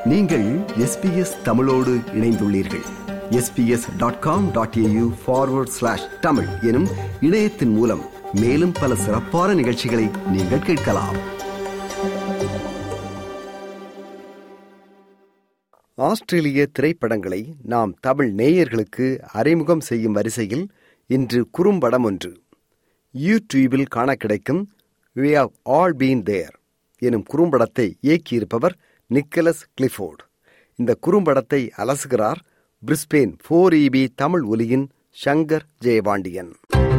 நீங்கள் எஸ்பிஎஸ் தமிழோடு இணைந்துள்ளீர்கள் SBS dot com dot AU forward slash Tamil எனும் இணையத்தின் மூலம் மேலும் பல சிறப்பான நிகழ்ச்சிகளை நீங்கள் கேட்கலாம் ஆஸ்திரேலிய திரைப்படங்களை நாம் தமிழ் நேயர்களுக்கு அறிமுகம் செய்யும் வரிசையில் இன்று குறும்படம் ஒன்று யூடியூபில் காண கிடைக்கும் we have all been there எனும் குறும்படத்தை இயக்கியிருப்பவர் நிக்கலஸ் கிளிஃபோர்ட் இந்த குறும்படத்தை அலசுகிறார் பிரிஸ்பேன் ஃபோர் இபி தமிழ் ஒலியின் சங்கர் ஜெயபாண்டியன்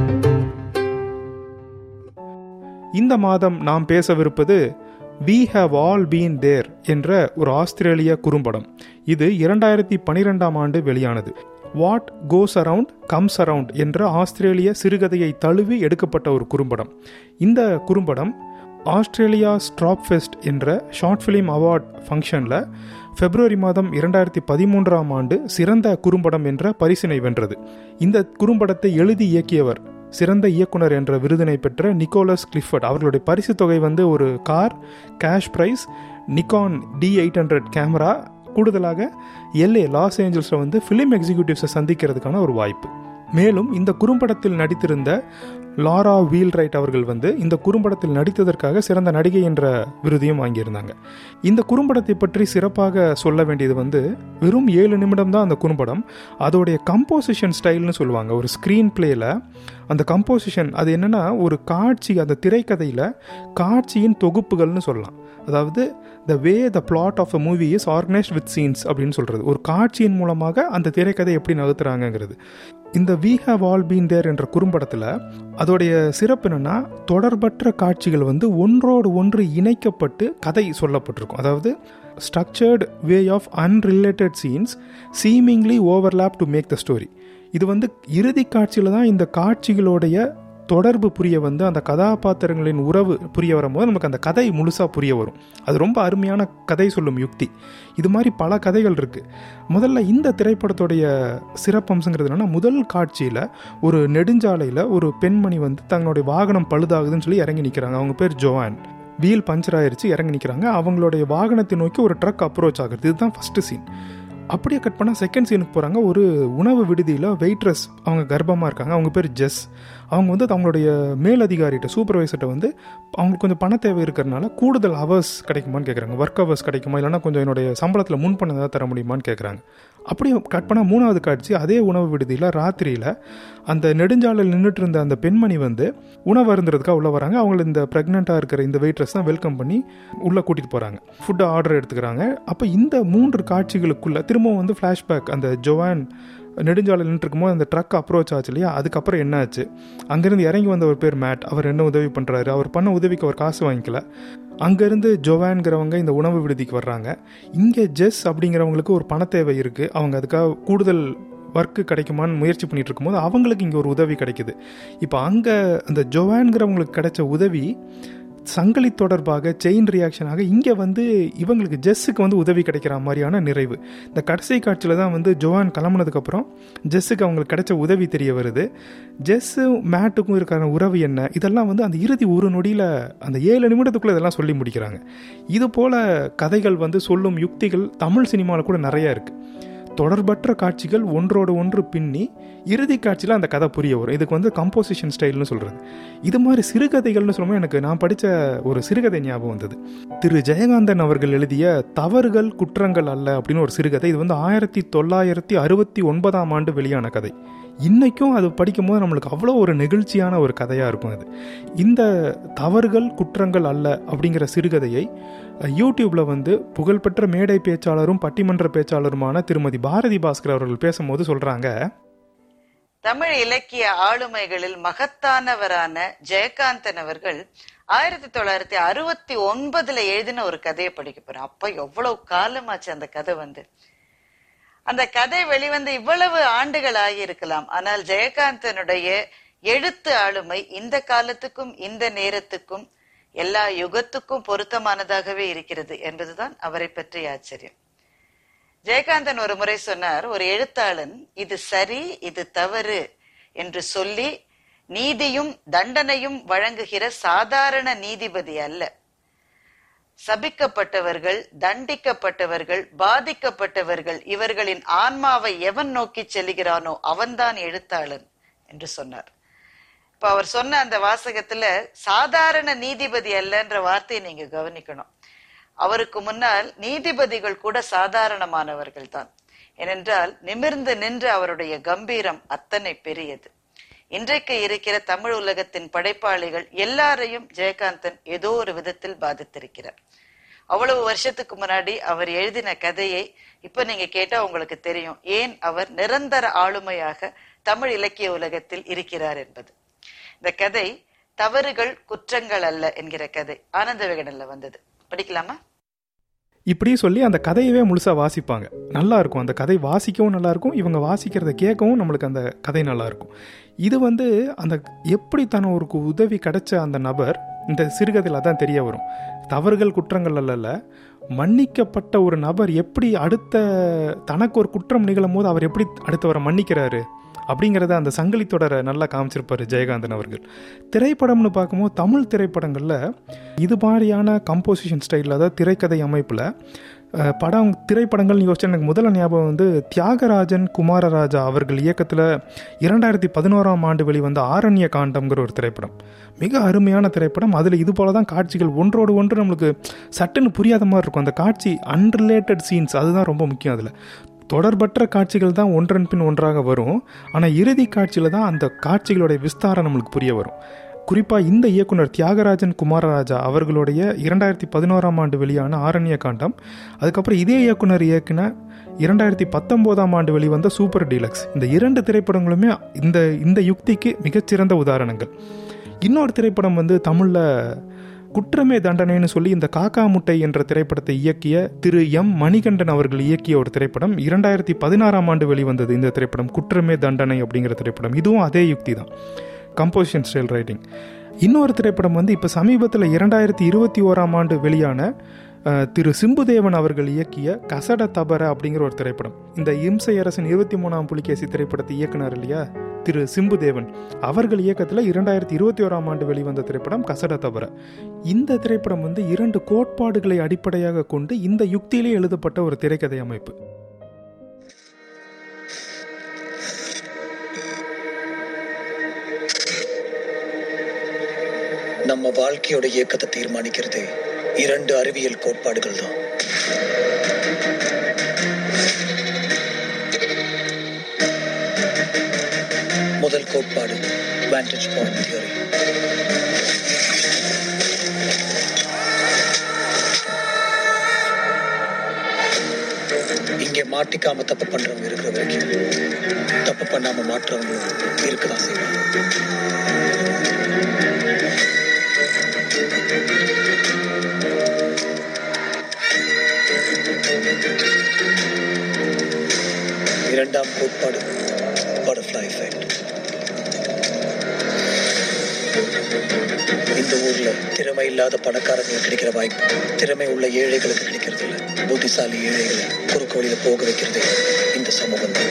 இந்த மாதம் நாம் பேசவிருப்பது we have all been there என்ற ஒரு ஆஸ்திரேலிய குறும்படம் இது இரண்டாயிரத்தி பனிரெண்டாம் ஆண்டு வெளியானது what goes around comes around என்ற ஆஸ்திரேலிய சிறுகதையை தழுவி எடுக்கப்பட்ட ஒரு குறும்படம் இந்த குறும்படம் ஆஸ்திரேலியா ஸ்ட்ராப் ஃபெஸ்ட் என்ற ஷார்ட் ஃபிலிம் அவார்ட் ஃபங்க்ஷனில் பிப்ரவரி மாதம் இரண்டாயிரத்தி பதிமூன்றாம் ஆண்டு சிறந்த குறும்படம் என்ற பரிசினை வென்றது இந்த குறும்படத்தை எழுதி இயக்கியவர் சிறந்த இயக்குனர் என்ற விருதினை பெற்ற நிக்கோலஸ் கிளிஃபர்ட் அவர்களுடைய பரிசு தொகை வந்து ஒரு car cash prize Nikon D eight hundred camera கூடுதலாக எல்ஏ லாஸ் ஏஞ்சல்ஸில் வந்து ஃபிலிம் எக்ஸிக்யூட்டிவ்ஸை சந்திக்கிறதுக்கான ஒரு வாய்ப்பு மேலும் இந்த குறும்படத்தில் நடித்திருந்த லாரா வீல்ரைட் அவர்கள் வந்து இந்த குறும்படத்தில் நடித்ததற்காக சிறந்த நடிகை என்ற விருதையும் வாங்கியிருந்தாங்க இந்த குறும்படத்தை பற்றி சிறப்பாக சொல்ல வேண்டியது வந்து வெறும் ஏழு நிமிடம் தான் அந்த குறும்படம் அதோடைய கம்போசிஷன் ஸ்டைல்னு சொல்லுவாங்க ஒரு ஸ்க்ரீன் பிளேயில் அந்த கம்போசிஷன் அது என்னென்னா ஒரு காட்சி அந்த திரைக்கதையில் காட்சியின் தொகுப்புகள்னு சொல்லலாம் அதாவது the way the plot of a movie is organized with scenes அப்படின்னு சொல்கிறது ஒரு காட்சியின் மூலமாக அந்த திரைக்கதை எப்படி நகர்த்துறாங்கங்கிறது இந்த we have all been there என்ற குறும்படத்தில் அதோடைய சிறப்பு என்னென்னா தொடர்பற்ற காட்சிகள் வந்து ஒன்றோடு ஒன்று இணைக்கப்பட்டு கதை சொல்லப்பட்டிருக்கும் அதாவது structured way of unrelated scenes seemingly overlap to make the story இது வந்து இறுதி காட்சியில் தான் இந்த காட்சிகளுடைய தொடர்பு புரிய வந்து அந்த கதாபாத்திரங்களின் உறவு புரிய வரும்போது நமக்கு அந்த கதை முழுசாக புரிய வரும் அது ரொம்ப அருமையான கதை சொல்லும் யுக்தி இது மாதிரி பல கதைகள் இருக்குது முதல்ல இந்த திரைப்படத்துடைய சிறப்பம்சங்கிறது என்னென்னா முதல் காட்சியில் ஒரு நெடுஞ்சாலையில் ஒரு பெண்மணி வந்து தங்களுடைய வாகனம் பழுதாகுதுன்னு சொல்லி இறங்கி நிற்கிறாங்க அவங்க பேர் ஜோவான் வீல் பஞ்சர் ஆயிடுச்சு இறங்கி நிற்கிறாங்க அவங்களுடைய வாகனத்தை நோக்கி ஒரு ட்ரக் அப்ரோச் ஆகுது இதுதான் ஃபஸ்ட்டு சீன் அப்படியே கட் பண்ணால் செகண்ட் சீனுக்கு போகிறாங்க ஒரு உணவு விடுதியில் வெயிட்ரஸ் அவங்க கர்ப்பமாக இருக்காங்க அவங்க பேர் ஜெஸ் அவங்க வந்து அவங்களுடைய மேலதிகாரிகிட்ட சூப்பர்வைசர்கிட்ட வந்து அவங்களுக்கு கொஞ்சம் பண தேவை இருக்கிறனால கூடுதல் ஹவர்ஸ் கிடைக்குமான்னு கேட்குறாங்க ஒர்க் ஹவர்ஸ் கிடைக்குமா இல்லைனா கொஞ்சம் என்னுடைய சம்பளத்தில் முன் பண்ண ஏதாவது தர முடியுமான்னு கேட்குறாங்க அப்படியே கட் பண்ணால் மூணாவது காட்சி அதே உணவு விடுதியில் ராத்திரியில் அந்த நெடுஞ்சாலையில் நின்றுட்டு இருந்த அந்த பெண்மணி வந்து உணவு அருந்துறதுக்காக உள்ளே வராங்க அவங்கள இந்த ப்ரெக்னெண்ட்டாக இருக்கிற இந்த வெயிட்ரஸ் தான் வெல்கம் பண்ணி உள்ளே கூட்டிகிட்டு போகிறாங்க ஃபுட்டு ஆர்டர் எடுத்துக்கிறாங்க அப்போ இந்த மூன்று காட்சிகளுக்குள்ளே திரும்பவும் வந்து ஃப்ளாஷ்பேக் அந்த ஜோவான் நெடுஞ்சாலையில் நின்றுருக்கும்போது அந்த ட்ரக் அப்ரோச் ஆச்சு இல்லையா அதுக்கப்புறம் என்ன ஆச்சு அங்கேருந்து இறங்கி வந்த ஒரு பேர் மேட் அவர் என்ன உதவி பண்ணுறாரு அவர் பண்ண உதவிக்கு அவர் காசு வாங்கிக்கல அங்கேருந்து ஜோவான்கிறவங்க இந்த உணவு விடுதிக்கு வர்றாங்க இங்கே ஜெஸ் அப்படிங்கிறவங்களுக்கு ஒரு பண தேவை இருக்குது அவங்க அதுக்காக கூடுதல் ஒர்க்கு கிடைக்குமான்னு முயற்சி பண்ணிட்டு இருக்கும்போது அவங்களுக்கு இங்கே ஒரு உதவி கிடைக்குது இப்போ அங்கே அந்த ஜோவான்கிறவங்களுக்கு கிடைச்ச உதவி சங்கிலி தொடர்பாக செயின் ரியாக்ஷனாக இங்கே வந்து இவங்களுக்கு ஜெஸ்ஸுக்கு வந்து உதவி கிடைக்கிற மாதிரியான நிறைவு இந்த கடைசி காட்சியில் தான் வந்து ஜோவான் கிளம்புனதுக்கப்புறம் ஜெஸ்ஸுக்கு அவங்களுக்கு கிடைச்ச உதவி தெரிய வருது ஜெஸ்ஸு மேட்டுக்கும் இருக்கிற உறவு என்ன இதெல்லாம் வந்து அந்த இறுதி ஒரு நொடியில் அந்த ஏழு நிமிடத்துக்குள்ளே இதெல்லாம் சொல்லி முடிக்கிறாங்க இது போல் கதைகள் வந்து சொல்லும் யுக்திகள் தமிழ் சினிமாவில் கூட நிறையா இருக்குது தொடர்பற்ற காட்சிகள் ஒன்றோடு ஒன்று பின்னி இறுதி காட்சியில் அந்த கதை புரிய வரும் இதுக்கு வந்து கம்போசிஷன் ஸ்டைல்னு சொல்கிறது இது மாதிரி சிறுகதைகள்னு சொல்லும்போது எனக்கு நான் படித்த ஒரு சிறுகதை ஞாபகம் வந்தது திரு ஜெயகாந்தன் அவர்கள் எழுதிய தவறுகள் குற்றங்கள் அல்ல அப்படின்னு ஒரு சிறுகதை இது வந்து ஆயிரத்தி தொள்ளாயிரத்தி அறுபத்தி ஒன்பதாம் ஆண்டு வெளியான கதை இன்றைக்கும் அது படிக்கும்போது நம்மளுக்கு அவ்வளோ ஒரு நெகிழ்ச்சியான ஒரு கதையாக இருக்கும் அது இந்த தவறுகள் குற்றங்கள் அல்ல அப்படிங்கிற சிறுகதையை யூடியூப்பில் வந்து புகழ்பெற்ற மேடை பேச்சாளரும் பட்டிமன்ற பேச்சாளருமான திருமதி பாரதி பாஸ்கர் அவர்கள் பேசும்போது சொல்கிறாங்க தமிழ் இலக்கிய ஆளுமைகளில் மகத்தானவரான ஜெயகாந்தன் அவர்கள் ஆயிரத்தி தொள்ளாயிரத்தி அறுபத்தி ஒன்பதுல எழுதின ஒரு கதையை படிக்க போறேன் அப்ப எவ்வளவு காலமாச்சு அந்த கதை வந்து அந்த கதை வெளிவந்து இவ்வளவு ஆண்டுகள் ஆகியிருக்கலாம் ஆனால் ஜெயகாந்தனுடைய எழுத்து ஆளுமை இந்த காலத்துக்கும் இந்த நேரத்துக்கும் எல்லா யுகத்துக்கும் பொருத்தமானதாகவே இருக்கிறது என்பதுதான் அவரை பற்றிய ஆச்சரியம் ஜெயகாந்தன் ஒரு முறை சொன்னார் ஒரு எழுத்தாளன் இது சரி இது தவறு என்று சொல்லி நீதியும் தண்டனையும் வழங்குகிற சாதாரண நீதிபதி அல்ல சபிக்கப்பட்டவர்கள் தண்டிக்கப்பட்டவர்கள் பாதிக்கப்பட்டவர்கள் இவர்களின் ஆன்மாவை எவன் நோக்கி செல்கிறானோ அவன்தான் எழுத்தாளன் என்று சொன்னார் இப்ப அவர் சொன்ன அந்த வாசகத்துல சாதாரண நீதிபதி அல்லன்ற வார்த்தையை நீங்க கவனிக்கணும் அவருக்கு முன்னால் நீதிபதிகள் கூட சாதாரணமானவர்கள் தான் ஏனென்றால் நிமிர்ந்து நின்று அவருடைய கம்பீரம் அத்தனை பெரியது இன்றைக்கு இருக்கிற தமிழ் உலகத்தின் படைப்பாளிகள் எல்லாரையும் ஜெயகாந்தன் ஏதோ ஒரு விதத்தில் பாதித்திருக்கிறார் அவ்வளவு வருஷத்துக்கு முன்னாடி அவர் எழுதின கதையை இப்ப நீங்க கேட்டா உங்களுக்கு தெரியும் ஏன் அவர் நிரந்தர ஆளுமையாக தமிழ் இலக்கிய உலகத்தில் இருக்கிறார் என்பது இந்த கதை தவறுகள் குற்றங்கள் அல்ல என்கிற கதை ஆனந்த விகடன்ல வந்தது படிக்கலாமா இப்படி சொல்லி அந்த கதையவே முழுசாக வாசிப்பாங்க நல்லா இருக்கும் அந்த கதை வாசிக்கவும் நல்லா இருக்கும் இவங்க வாசிக்கிறத கேட்கவும் நம்மளுக்கு அந்த கதை நல்லா இருக்கும் இது வந்து அந்த எப்படி தன ஒரு உதவி கிடைச்ச அந்த நபர் இந்த சிறுகதையில் அதான் தெரிய வரும் தவறுகள் குற்றங்கள் அல்ல மன்னிக்கப்பட்ட ஒரு நபர் எப்படி அடுத்த தனக்கு ஒரு குற்றம் நிகழும் போது அவர் எப்படி அடுத்தவரை மன்னிக்கிறாரு அப்படிங்கிறத அந்த சங்கிலி தொடரை நல்லா காமிச்சிருப்பாரு ஜெயகாந்தன் அவர்கள் திரைப்படம்னு பார்க்கும்போது தமிழ் திரைப்படங்களில் இது மாதிரியான கம்போசிஷன் ஸ்டைலில் அதாவது திரைக்கதை அமைப்பில் அஹ், படம் திரைப்படங்கள் யோசிச்சா எனக்கு முதல்ல ஞாபகம் வந்து தியாகராஜன் குமாரராஜா அவர்கள் இயக்கத்தில் இரண்டாயிரத்தி பதினோராம் ஆண்டு வெளிவந்த ஆரண்ய காண்டம்ங்கிற ஒரு திரைப்படம் மிக அருமையான திரைப்படம் அதில் இது போல தான் காட்சிகள் ஒன்றோடு ஒன்று நம்மளுக்கு சட்டுன்னு புரியாத மாதிரி இருக்கும் அந்த காட்சி அன்ரிலேட்டட் சீன்ஸ் அதுதான் ரொம்ப முக்கியம் அதில் தொடர்பற்ற காட்சிகள் தான் ஒன்றன் பின் ஒன்றாக வரும் ஆனால் இறுதி காட்சியில் தான் அந்த காட்சிகளுடைய விஸ்தாரம் நம்மளுக்கு புரிய வரும் குறிப்பாக இந்த இயக்குனர் தியாகராஜன் குமாரராஜா அவர்களுடைய இரண்டாயிரத்தி பதினோராம் ஆண்டு வெளியான ஆரண்ய காண்டம் அதுக்கப்புறம் இதே இயக்குனர் இயக்குன இரண்டாயிரத்தி பத்தொம்போதாம் ஆண்டு வெளிவந்த சூப்பர் டீலக்ஸ் இந்த இரண்டு திரைப்படங்களுமே இந்த இந்த யுக்திக்கு மிகச்சிறந்த உதாரணங்கள் இன்னொரு திரைப்படம் வந்து தமிழில் குற்றமே தண்டனைன்னு சொல்லி இந்த காக்கா முட்டை என்ற திரைப்படத்தை இயக்கிய திரு எம் மணிகண்டன் அவர்கள் இயக்கிய ஒரு திரைப்படம் இரண்டாயிரத்தி பதினாறாம் ஆண்டு வெளிவந்தது இந்த திரைப்படம் குற்றமே தண்டனை அப்படிங்கிற திரைப்படம் இதுவும் அதே யுக்தி தான் கம்போசிஷன் ஸ்டைல் ரைட்டிங் இன்னொரு திரைப்படம் வந்து இப்போ சமீபத்தில் இரண்டாயிரத்தி இருபத்தி ஓராம் ஆண்டு வெளியான அஹ், திரு சிம்புதேவன் அவர்கள் இயக்கிய கசட தபர அப்படிங்கிற ஒரு திரைப்படம் இந்த இம்சை அரசன் இருபத்தி மூணாம் புலிகேசி திரைப்படத்தை இயக்குனார் இல்லையா திரு சிம்புதேவன் அவர்கள் இயக்கத்தில் இரண்டாயிரத்தி இருபத்தி ஓராம் ஆண்டு வெளிவந்த திரைப்படம் கசட தபர இந்த திரைப்படம் வந்து இரண்டு கோட்பாடுகளை அடிப்படையாக கொண்டு இந்த யுக்தியிலே எழுதப்பட்ட ஒரு திரைக்கதை அமைப்பு நம்ம வாழ்க்கையோட இயக்கத்தை தீர்மானிக்கிறது இரண்டு அறிவியல் கோட்பாடுகள் தான் முதல் கோட்பாடு vantage பாயிண்ட் தியரி இங்கே மாட்டிக்காம தப்பு பண்றவங்க இருக்கிற வரைக்கும் தப்பு பண்ணாம மாற்றவங்களும் இருக்கதான் செய்வாங்க இரண்டாம் கோட்பாடு பட்டர்ஃப்ளை எஃபெக்ட் இந்த ஊர்ல திறமை இல்லாத பணக்காரங்களுக்கு கிடைக்கிற வாய்ப்பு திறமை உள்ள ஏழைகளுக்கு கிடைக்கிறது இல்ல புத்திசாலி ஏழைகளை குறுக்கு வழியில போக வைக்கிறது இந்த சமூகம் தான்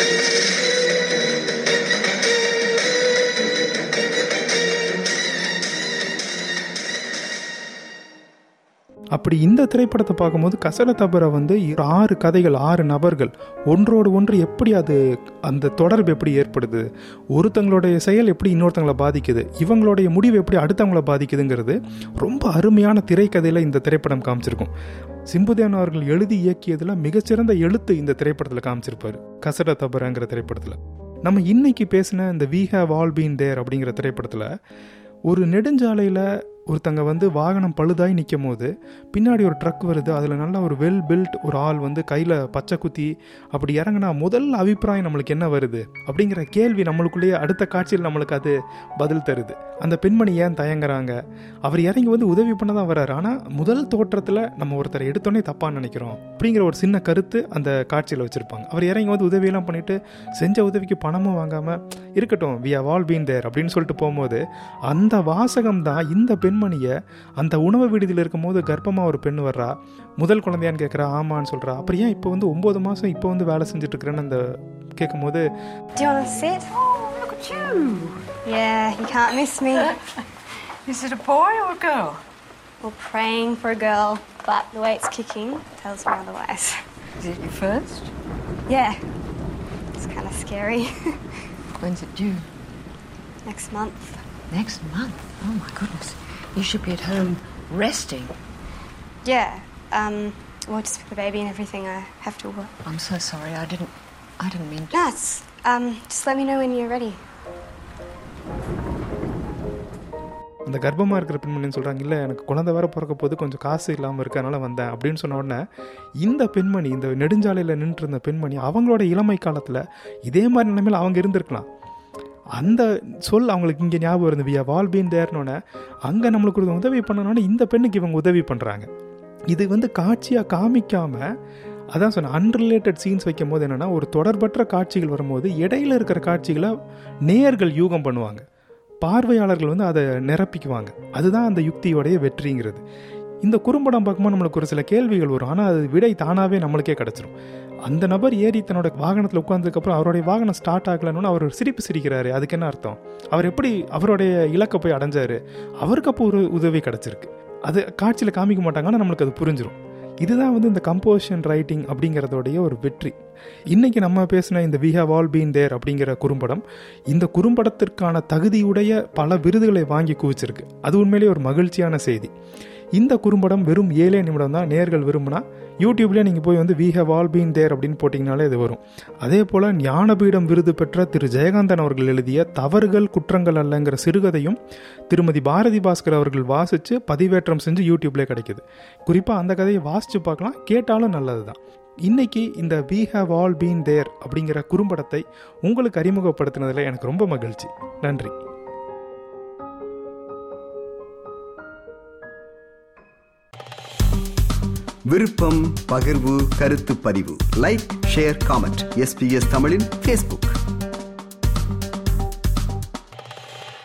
அப்படி இந்த திரைப்படத்தை பார்க்கும்போது கசட தபரை வந்து இரு- ஆறு கதைகள் ஆறு நபர்கள் ஒன்றோடு ஒன்று எப்படி அது அந்த தொடர்பு எப்படி ஏற்படுது ஒருத்தங்களுடைய செயல் எப்படி இன்னொருத்தங்களை பாதிக்குது இவங்களுடைய முடிவு எப்படி அடுத்தவங்களை பாதிக்குதுங்கிறது ரொம்ப அருமையான திரைக்கதையில் இந்த திரைப்படம் காமிச்சிருக்கும் சிம்புதேவன் அவர்கள் எழுதி இயக்கியதில் மிகச்சிறந்த எழுத்து இந்த திரைப்படத்தில் காமிச்சிருப்பாரு கசட தபரங்கிற திரைப்படத்தில் நம்ம இன்னைக்கு பேசின இந்த we have all been there அப்படிங்கிற திரைப்படத்தில் ஒரு நெடுஞ்சாலையில் ஒருத்தங்க வந்து வாகனம் பழுதாய் நிற்கும் போது பின்னாடி ஒரு ட்ரக் வருது அதில் நல்ல ஒரு வெல் பில்ட் ஒரு ஆள் வந்து கையில் பச்சை குத்தி அப்படி இறங்குனா முதல் அபிப்பிராயம் நம்மளுக்கு என்ன வருது அப்படிங்கிற கேள்வி நம்மளுக்குள்ளேயே அடுத்த காட்சியில் நம்மளுக்கு அது பதில் தருது அந்த பெண்மணி ஏன் தயங்குறாங்க அவர் இறங்கி வந்து உதவி பண்ண தான் வர்றாரு ஆனால் முதல் தோற்றத்தில் நம்ம ஒருத்தரை எடுத்தோன்னே தப்பாக நினைக்கிறோம் அப்படிங்கிற ஒரு சின்ன கருத்து அந்த காட்சியில் வச்சுருப்பாங்க அவர் இறங்கி வந்து உதவியெல்லாம் பண்ணிட்டு செஞ்ச உதவிக்கு பணமும் வாங்காமல் இருக்கட்டும் we have all been there அப்படின்னு சொல்லிட்டு போகும்போது அந்த வாசகம் தான் இந்த பெண்மணியை அந்த உணவு விடுதியில் இருக்கும்போது கர்ப்பமாக ஒரு பெண் வர்றா முதல் குழந்தையான்னு கேட்குறா ஆமான்னு சொல்கிறா அப்புறம் ஏன் இப்போ வந்து ஒம்பது மாதம் இப்போ வந்து வேலை செஞ்சுட்டு இருக்கிறேன்னு அந்த கேட்கும்போது Do you want to sit? Oh, look at you. Yeah, you can't miss me. Is it a boy or a girl? or praying for a girl, but the way it's kicking tells me otherwise. Is it your first? Yeah, it's kind of scary. When's it due? Next month. Next month. Oh my goodness. You should be at home resting. Yeah, um, well, just with the baby and everything, I have to work. I'm so sorry. I didn't. I didn't mean to. No, it's, um, just let me know when you're ready. அந்த கர்ப்பமாக இருக்கிற பெண்மணின்னு சொல்கிறாங்க இல்லை எனக்கு குழந்தை வேற பிறக்க போது கொஞ்சம் காசு இல்லாமல் இருக்கனால வந்தேன் அப்படின்னு சொன்ன உடனே இந்த பெண்மணி இந்த நெடுஞ்சாலையில் நின்று இருந்த பெண்மணி அவங்களோட இளமை காலத்தில் இதே மாதிரி நிலைமையில் அவங்க இருந்திருக்கலாம் அந்த சொல் அவங்களுக்கு இங்கே ஞாபகம் இருந்து வியா வால் பீன் தேர்னோடனே அங்கே நம்மளுக்கு ஒரு உதவி பண்ணனோடனே இந்த பெண்ணுக்கு இவங்க உதவி பண்ணுறாங்க இது வந்து காட்சியாக காமிக்காமல் அதான் சொன்னேன் அன்ரிலேட்டட் சீன்ஸ் வைக்கும் போது என்னென்னா ஒரு தொடர்பற்ற காட்சிகள் வரும்போது இடையில இருக்கிற காட்சிகளை நேர்கள் யூகம் பண்ணுவாங்க பார்வையாளர்கள் வந்து அதை நிரப்பிக்குவாங்க அதுதான் அந்த யுக்தியோடைய வெற்றிங்கிறது இந்த குறும்படம் பார்க்கும்போது நம்மளுக்கு ஒரு சில கேள்விகள் வரும் ஆனால் அது விடை தானாகவே நம்மளுக்கே கிடச்சிரும் அந்த நபர் ஏறி தன்னோட வாகனத்தில் உட்காந்ததுக்கப்புறம் அவருடைய வாகனம் ஸ்டார்ட் ஆகலன்னு அவர் ஒரு சிரிப்பு சிரிக்கிறாரு அதுக்கு என்ன அர்த்தம் அவர் எப்படி அவருடைய இலக்கை போய் அடைஞ்சாரு அவருக்கு அப்போ ஒரு உதவி கிடச்சிருக்கு அது காட்சியில் காமிக்க மாட்டாங்க ஆனால் நம்மளுக்கு அது புரிஞ்சிடும் இதுதான் வந்து இந்த கம்போசிஷன் ரைட்டிங் அப்படிங்கிறதோடைய ஒரு வெற்றி இன்னைக்கு நம்ம பேசின இந்த we have all been there அப்படிங்கிற குறும்படம் இந்த குறும்படத்திற்கான தகுதியுடைய பல விருதுகளை வாங்கி குவிச்சிருக்கு அது உண்மையிலேயே ஒரு மகிழ்ச்சியான செய்தி இந்த குறும்படம் வெறும் ஏழே நிமிடம் தான் நேர்கள் விரும்பினா யூடியூப்லேயே நீங்கள் போய் வந்து we have all been there அப்படின்னு போட்டிங்கனாலே இது வரும் அதே போல் ஞானபீடம் விருது பெற்ற திரு ஜெயகாந்தன் அவர்கள் எழுதிய தவறுகள் குற்றங்கள் அல்லங்கிற சிறுகதையும் திருமதி பாரதி பாஸ்கர் அவர்கள் வாசித்து பதிவேற்றம் செஞ்சு யூடியூப்லேயே கிடைக்குது குறிப்பாக அந்த கதையை வாசித்து பார்க்கலாம் கேட்டாலும் நல்லது தான் இன்னைக்கு இந்த we have all been there அப்படிங்கிற குறும்படத்தை உங்களுக்கு அறிமுகப்படுத்தினதில் எனக்கு ரொம்ப மகிழ்ச்சி நன்றி விருப்பம் பகிர்வு கருத்து பதிவு லைக் ஷேர் காமெண்ட் எஸ்பிஎஸ் தமிழின் ஃபேஸ்புக்